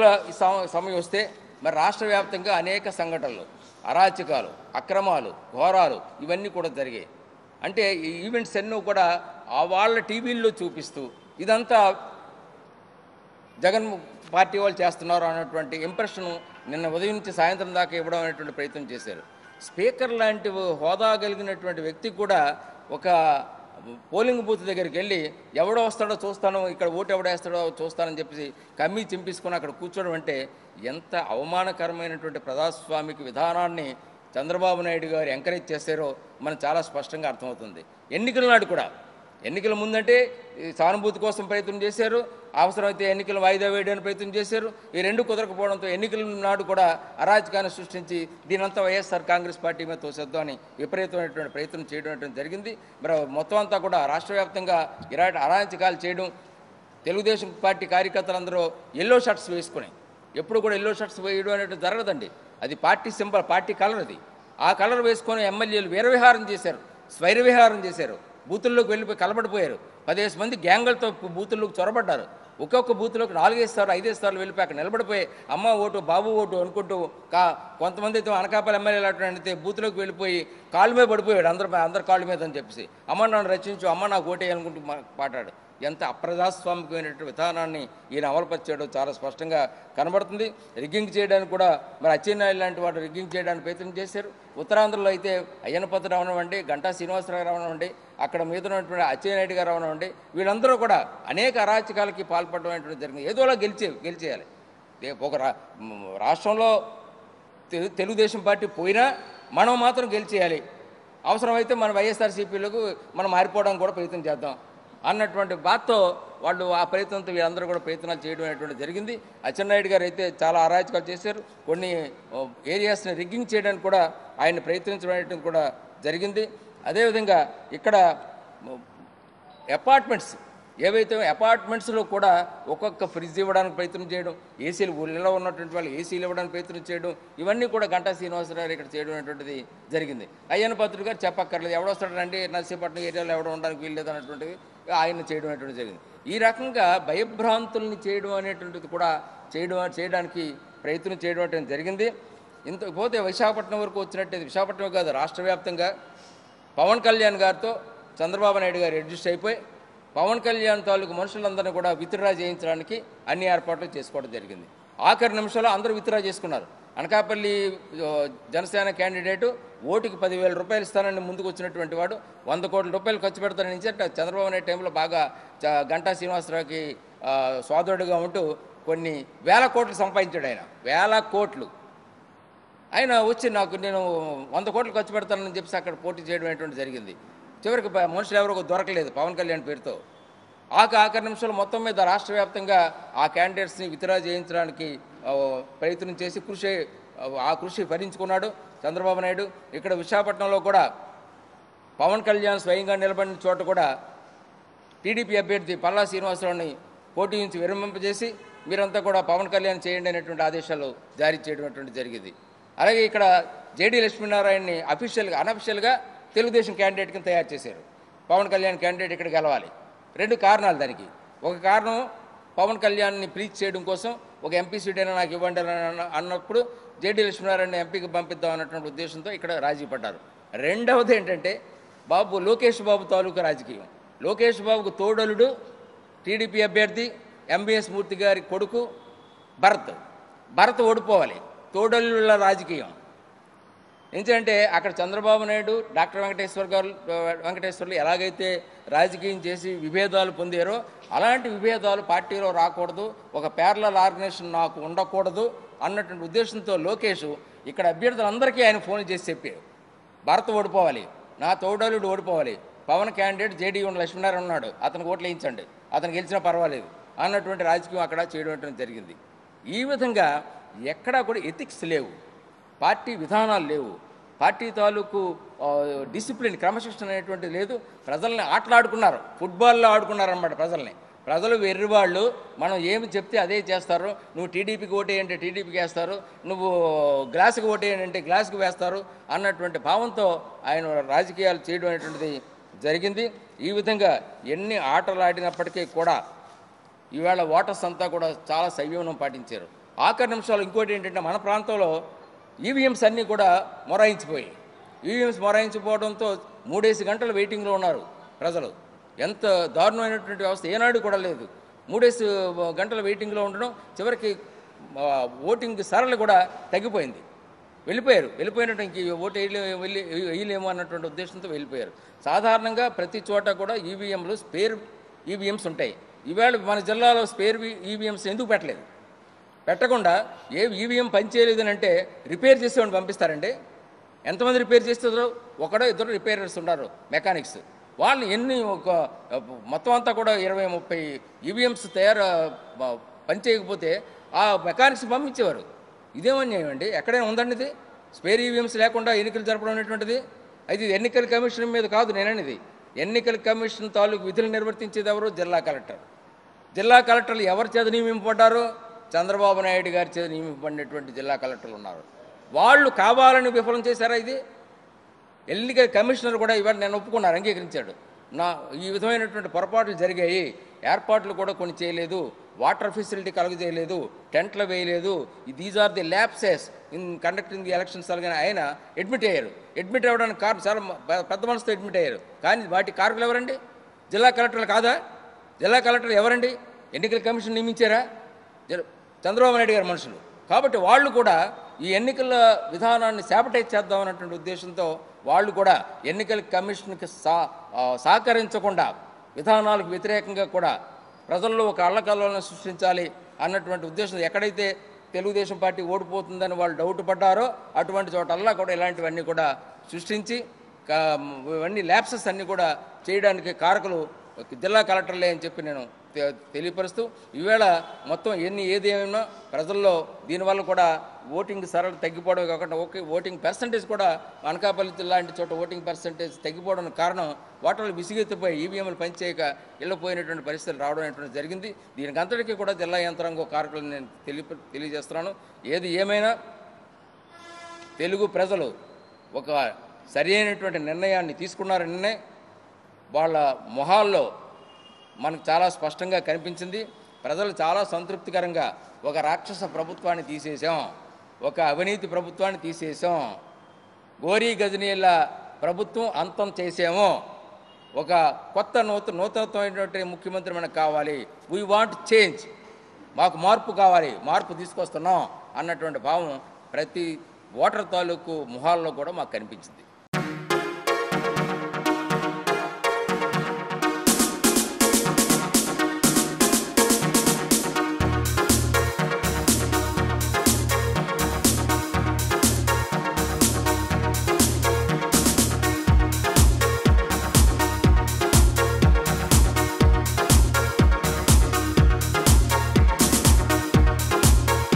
ఎన్నికల సమ- సమయం వస్తే మరి రాష్ట్ర వ్యాప్తంగా అనేక సంఘటనలు అరాచకాలు అక్రమాలు ఘోరాలు ఇవన్నీ కూడా జరిగాయి అంటే ఈ ఈవెంట్స్ ఎన్నో కూడా ఆ వాళ్ళ టీవీల్లో చూపిస్తూ ఇదంతా జగన్ పార్టీ వాళ్ళు చేస్తున్నారు అన్నటువంటి ఇంప్రెషన్ నిన్న ఉదయం నుంచి సాయంత్రం దాకా ఇవ్వడం అనేటువంటి ప్రయత్నం చేశారు స్పీకర్ లాంటి హోదా కలిగినటువంటి వ్యక్తి కూడా ఒక పోలింగ్ బూత్ దగ్గరికి వెళ్ళి ఎవడో వస్తాడో చూస్తాను ఇక్కడ ఓటు ఎవడేస్తాడో చూస్తానని చెప్పేసి కమ్మి చింపేసుకొని అక్కడ కూర్చోవడం అంటే ఎంత అవమానకరమైనటువంటి ప్రజాస్వామిక విధానాన్ని చంద్రబాబు నాయుడు గారు ఎంకరేజ్ చేశారో మనకు చాలా స్పష్టంగా అర్థమవుతుంది ఎన్నికల నాడు కూడా ఎన్నికల ముందంటే ఈ సానుభూతి కోసం ప్రయత్నం చేశారు అవసరమైతే ఎన్నికలు వాయిదా వేయడానికి ప్రయత్నం చేశారు ఈ రెండు కుదరకపోవడంతో ఎన్నికల నాడు కూడా అరాజకాన్ని సృష్టించి దీనంతా వైఎస్ఆర్ కాంగ్రెస్ పార్టీ మీద తోసేద్దాం అని విపరీతమైనటువంటి ప్రయత్నం చేయడం అనేటువంటి జరిగింది మరి మొత్తం అంతా కూడా రాష్ట్ర వ్యాప్తంగా ఇలాంటి అరాచకాలు చేయడం తెలుగుదేశం పార్టీ కార్యకర్తలందరూ ఎల్లో షర్ట్స్ వేసుకుని ఎప్పుడు కూడా ఎల్లో షర్ట్స్ వేయడం అనేది జరగదండి అది పార్టీ సింబల్ పార్టీ కలర్ అది ఆ కలర్ వేసుకొని ఎమ్మెల్యేలు వీరవిహారం చేశారు స్వైరవిహారం చేశారు బూతుల్లోకి వెళ్ళిపోయి కలబడిపోయారు పదిహేను మంది గ్యాంగులతో బూతుల్లోకి చొరబడ్డారు ఒక్కొక్క బూత్లోకి నాలుగైదు సార్లు ఐదేసి సార్లు వెళ్ళిపోయి అక్కడ నిలబడిపోయి అమ్మ ఓటు బాబు ఓటు అనుకుంటూ కా కొంతమంది అయితే అనకాపల్లి ఎమ్మెల్యేలు అటువంటి బూత్లోకి వెళ్ళిపోయి కాళ్ళ మీద పడిపోయాడు అందరు అందరు కాళ్ళ మీద అని చెప్పేసి అమ్మ నన్ను రచించు అమ్మ నాకు ఓటేయాలనుకుంటూ మా- పాడాడు ఎంత అప్రజాస్వామికమైనటువంటి విధానాన్ని ఈయన అమలుపరిచాడో చాలా స్పష్టంగా కనబడుతుంది రిగ్గింగ్ చేయడానికి కూడా మరి అచ్చెన్నాయుడు లాంటి వాడు రిగ్గింగ్ చేయడానికి ప్రయత్నం చేశారు ఉత్తరాంధ్రలో అయితే అయ్యనపతి రావనివ్వండి గంటా శ్రీనివాసరావు రావనివ్వండి అక్కడ మీద ఉన్నటువంటి అచ్చెన్నాయుడు గారు రావనివ్వండి వీళ్ళందరూ కూడా అనేక అరాచకాలకి పాల్పడడం అనేటువంటి జరిగింది ఏదోలా గెలిచే గెలిచేయాలి ఏ- ఒక రా మ్, రాష్ట్రంలో తెలు తెలుగుదేశం పార్టీ పోయినా మనం మాత్రం గెలిచేయాలి అవసరమైతే మన వైఎస్ఆర్సీపీలకు మనం మారిపోవడానికి కూడా ప్రయత్నం చేద్దాం అన్నటువంటి బాధతో వాళ్ళు ఆ ప్రయత్నంతో వీళ్ళందరూ కూడా ప్రయత్నాలు చేయడం అనేటువంటి జరిగింది అచ్చెన్నాయుడు గారు అయితే చాలా అరాచకాలు చేశారు కొన్ని ఓ, ఏరియాస్ని రిగ్గింగ్ చేయడానికి కూడా ఆయన ప్రయత్నించడం అనేటువంటి కూడా జరిగింది అదేవిధంగా ఇక్కడ మ, అపార్ట్మెంట్స్ ఏవైతే అపార్ట్మెంట్స్లో కూడా ఒక్కొక్క ఫ్రిడ్జ్ ఇవ్వడానికి ప్రయత్నం చేయడం ఏసీలు ఊళ్ళలో ఉన్నటువంటి వాళ్ళు ఏసీలు ఇవ్వడానికి ప్రయత్నం చేయడం ఇవన్నీ కూడా గంటా శ్రీనివాసరావు ఇక్కడ చేయడం అనేటువంటిది జరిగింది అయ్యన్న పత్రుడు గారు చెప్పక్కర్లేదు ఎవడొస్తాడంటే నర్సీపట్నం ఏరియాలో ఎవడో ఉండడానికి వీల్లేదు అన్నటువంటిది ఆయన చేయడం అనేటువంటిది జరిగింది ఈ రకంగా భయభ్రాంతుల్ని చేయడం అనేటువంటిది కూడా చేయడం చేయడానికి ప్రయత్నం చేయడం అనేటువంటిది జరిగింది ఇంత పోతే విశాఖపట్నం వరకు వచ్చినట్టయితే విశాఖపట్నం కాదు రాష్ట్ర వ్యాప్తంగా పవన్ కళ్యాణ్ గారితో చంద్రబాబు నాయుడు గారు అడ్జస్ట్ అయిపోయి పవన్ కళ్యాణ్ తాలూకు మనుషులందరినీ కూడా విత్డ్రా చేయించడానికి అన్ని ఏర్పాట్లు చేసుకోవడం జరిగింది ఆఖరి నిమిషంలో అందరూ విత్డ్రా చేసుకున్నారు అనకాపల్లి ఆ, జనసేన క్యాండిడేటు ఓటుకి పదివేల రూపాయలు ఇస్తానని ముందుకు వచ్చినటువంటి వాడు వంద కోట్ల రూపాయలు ఖర్చు పెడతానని నుంచి అంటే చంద్రబాబు నాయుడు టైంలో బాగా చ- గంటా శ్రీనివాసరావుకి ఆ, సోదరుడుగా ఉంటూ కొన్ని వేల కోట్లు సంపాదించాడు ఆయన వేల కోట్లు ఆయన వచ్చి నాకు నేను వంద కోట్లు ఖర్చు పెడతానని చెప్పేసి అక్కడ పోటీ చేయడం అనేటువంటి జరిగింది చివరికి ప- మనుషులు ఎవరో దొరకలేదు పవన్ కళ్యాణ్ పేరుతో ఆక ఆఖరి నిమిషాలు మొత్తం మీద రాష్ట్ర వ్యాప్తంగా ఆ క్యాండిడేట్స్ని విత్డ్రా చేయించడానికి ఆ, ప్రయత్నం చేసి కృషి ఆ కృషి భరించుకున్నాడు చంద్రబాబు నాయుడు ఇక్కడ విశాఖపట్నంలో కూడా పవన్ కళ్యాణ్ స్వయంగా నిలబడిన చోట కూడా టీడీపీ అభ్యర్థి పల్లా శ్రీనివాసరావుని పోటీ నుంచి విరమింపజేసి మీరంతా కూడా పవన్ కళ్యాణ్ చేయండి అనేటువంటి ఆదేశాలు జారీ చేయడం అటువంటి జరిగింది అలాగే ఇక్కడ జేడీ లక్ష్మీనారాయణని అఫీషియల్గా అనఫిషియల్గా తెలుగుదేశం క్యాండిడేట్ కింద తయారు చేశారు పవన్ కళ్యాణ్ క్యాండిడేట్ ఇక్కడ గెలవాలి రెండు కారణాలు దానికి ఒక కారణం పవన్ కళ్యాణ్ని ప్రీచ్ చేయడం కోసం ఒక ఎంపీ సీట్ అయినా నాకు ఇవ్వండి అని అన్న- అన్నప్పుడు జేడీ లక్ష్మీనారాయణ ఎంపీకి పంపిద్దాం అన్నటువంటి ఉద్దేశంతో ఇక్కడ రాజీ పడ్డారు రెండవది ఏంటంటే బాబు లోకేష్ బాబు తాలూకు రాజకీయం లోకేష్ బాబుకు తోడలుడు టీడీపీ అభ్యర్థి ఎంబీఎస్ మూర్తి గారి కొడుకు భరత్ భరత్ ఓడిపోవాలి తోడలుల రాజకీయం ఎందుకంటే అక్కడ చంద్రబాబు నాయుడు డాక్టర్ వెంకటేశ్వర్ గారు వెంకటేశ్వర్లు ఎలాగైతే రాజకీయం చేసి విభేదాలు పొందారో అలాంటి విభేదాలు పార్టీలో రాకూడదు ఒక ప్యారలల్ ఆర్గనైజేషన్ నాకు ఉండకూడదు అన్నటువంటి ఉద్దేశంతో లోకేష్ ఇక్కడ అభ్యర్థులందరికీ ఆయన ఫోన్ చేసి చెప్పారు భరత్ ఓడిపోవాలి నా తోడలుడు ఓడిపోవాలి పవన్ క్యాండిడేట్ జేడీ ఉన్న లక్ష్మీనారాయణ ఉన్నాడు అతనికి ఓట్లు వేయించండి అతను గెలిచినా పర్వాలేదు అన్నటువంటి రాజకీయం అక్కడ చేయడం అనేటువంటి జరిగింది ఈ విధంగా ఎక్కడా కూడా ఎథిక్స్ లేవు పార్టీ విధానాలు లేవు పార్టీ తాలూకు ఆ, డిసిప్లిన్ క్రమశిక్షణ అనేటువంటిది లేదు ప్రజల్ని ఆటలాడుకున్నారు ఫుట్బాల్లో ఆడుకున్నారన్నమాట ప్రజల్ని ప్రజలు వెర్రివాళ్ళు మనం ఏమి చెప్తే అదే చేస్తారు నువ్వు టీడీపీకి ఓటేయంటే టీడీపీకి వేస్తారు నువ్వు గ్లాసుకి ఓటేయంటే గ్లాసుకి వేస్తారు అన్నటువంటి భావంతో ఆయన రాజకీయాలు చేయడం అనేటువంటిది జరిగింది ఈ విధంగా ఎన్ని ఆటలు ఆడినప్పటికీ కూడా ఈవేళ ఓటర్స్ అంతా కూడా చాలా సంయమనం పాటించారు ఆఖరి నిమిషాలు ఇంకోటి ఏంటంటే మన ప్రాంతంలో ఈవీఎంస్ అన్నీ కూడా మొరాయించిపోయాయి ఈవీఎంస్ మొరాయించిపోవడంతో మూడేసి గంటలు వెయిటింగ్లో ఉన్నారు ప్రజలు ఎంత దారుణమైనటువంటి వ్యవస్థ ఏనాడు కూడా లేదు మూడేసి గంటల వెయిటింగ్లో ఉండడం చివరికి ఆ, ఓటింగ్ సరళి కూడా తగ్గిపోయింది వెళ్ళిపోయారు వెళ్ళిపోయినట్టు ఇంక ఈ ఓటు వేయలే వెళ్ళి వేయలేము అన్నటువంటి ఉద్దేశంతో వెళ్ళిపోయారు సాధారణంగా ప్రతి చోట కూడా ఈవీఎంలు స్పేర్ ఈవీఎంస్ ఉంటాయి ఈవేళ మన జిల్లాలో స్పేర్ ఈవీఎంస్ ఎందుకు పెట్టలేదు పెట్టకుండా ఏ ఈవీఎం పనిచేయలేదని అంటే రిపేర్ చేసేవాడిని పంపిస్తారండి ఎంతమంది రిపేర్ చేస్తారో ఒకడో ఇద్దరు రిపేరర్స్ ఉన్నారు మెకానిక్స్ వాళ్ళు ఎన్ని ఒక మొత్తం అంతా కూడా ఇరవై ముప్పై ఈవీఎంస్ తయారు బ- పనిచేయకపోతే ఆ మెకానిక్స్ పంపించేవారు ఇదేమన్యాయం అండి ఎక్కడైనా ఉందండి ఇది స్పేర్ ఈవీఎంస్ లేకుండా ఎన్నికలు జరపడం అనేటువంటిది అయితే ఇది ఎన్నికల కమిషన్ మీద కాదు నేననేది ఎన్నికల కమిషన్ తాలూకు విధులు నిర్వర్తించేది ఎవరు జిల్లా కలెక్టర్ జిల్లా కలెక్టర్లు ఎవరి చేత నియమింపబడ్డారు చంద్రబాబు నాయుడు గారి చేత నియమింపబడినటువంటి జిల్లా కలెక్టర్లు ఉన్నారు వాళ్ళు కావాలని విఫలం చేశారా ఇది ఎన్నికల కమిషనర్ కూడా ఇవాళ నేను ఒప్పుకున్నారు అంగీకరించాడు నా ఈ విధమైనటువంటి పొరపాట్లు జరిగాయి ఏర్పాట్లు కూడా కొన్ని చేయలేదు వాటర్ ఫెసిలిటీ కలుగజేయలేదు టెంట్లు వేయలేదు these are the lapses in conducting the elections అలాగే ఆయన అడ్మిట్ అయ్యారు అడ్మిట్ అవ్వడానికి కారణం చాలా మ- పె- పెద్ద మనసుతో అడ్మిట్ అయ్యారు కానీ వాటి కారకులు ఎవరండి జిల్లా కలెక్టర్లు కాదా జిల్లా కలెక్టర్ ఎవరండి ఎన్నికల కమిషన్ నియమించారా జర- చంద్రబాబు నాయుడు గారి మనుషులు కాబట్టి వాళ్ళు కూడా ఈ ఎన్నికల విధానాన్ని శాబటైజ్ చేద్దాం అన్నటువంటి ఉద్దేశంతో వాళ్ళు కూడా ఎన్నికల కమిషన్కి సా ఆ, సహకరించకుండా విధానాలకు వ్యతిరేకంగా కూడా ప్రజల్లో ఒక అల్లకల్లోలను సృష్టించాలి అన్నటువంటి ఉద్దేశం ఎక్కడైతే తెలుగుదేశం పార్టీ ఓడిపోతుందని వాళ్ళు డౌట్ పడ్డారో అటువంటి చోటల్లా కూడా ఇలాంటివన్నీ కూడా సృష్టించి కా- ఇవన్నీ ల్యాప్సెస్ అన్నీ కూడా చేయడానికి కారకులు జిల్లా కలెక్టర్లే అని చెప్పి నేను తె- తెలియపరుస్తూ ఈవేళ మొత్తం ఎన్ని ఏది ఏమైనా ప్రజల్లో దీనివల్ల కూడా ఓటింగ్ సరళ తగ్గిపోవడం కాకుండా ఓకే ఓటింగ్ పర్సంటేజ్ కూడా అనకాపల్లి లాంటి చోట ఓటింగ్ పర్సంటేజ్ తగ్గిపోవడానికి కారణం ఓటర్లు విసిగెత్తిపోయి ఈవీఎంలు పనిచేయక వెళ్ళిపోయినటువంటి పరిస్థితులు రావడం అనేటువంటి జరిగింది దీనికి అంతటికీ కూడా జిల్లా యంత్రాంగం కారకులను నేను తెలియ తెలియజేస్తున్నాను ఏది ఏమైనా తెలుగు ప్రజలు ఒక సరి అయినటువంటి నిర్ణయాన్ని తీసుకున్నారు నిన్నే వాళ్ళ మొహాల్లో మనకు చాలా స్పష్టంగా కనిపించింది ప్రజలు చాలా సంతృప్తికరంగా ఒక రాక్షస ప్రభుత్వాన్ని తీసేసాం ఒక అవినీతి ప్రభుత్వాన్ని తీసేసాం గోరీ గజనీల ప్రభుత్వం అంతం చేసాము ఒక కొత్త నూతన నూతనత్వమైనటువంటి ముఖ్యమంత్రి మనకు కావాలి వీ వాంట్ చేంజ్ మాకు మార్పు కావాలి మార్పు తీసుకొస్తున్నాం అన్నటువంటి భావం ప్రతి ఓటర్ తాలూకు మొహాల్లో కూడా మాకు కనిపించింది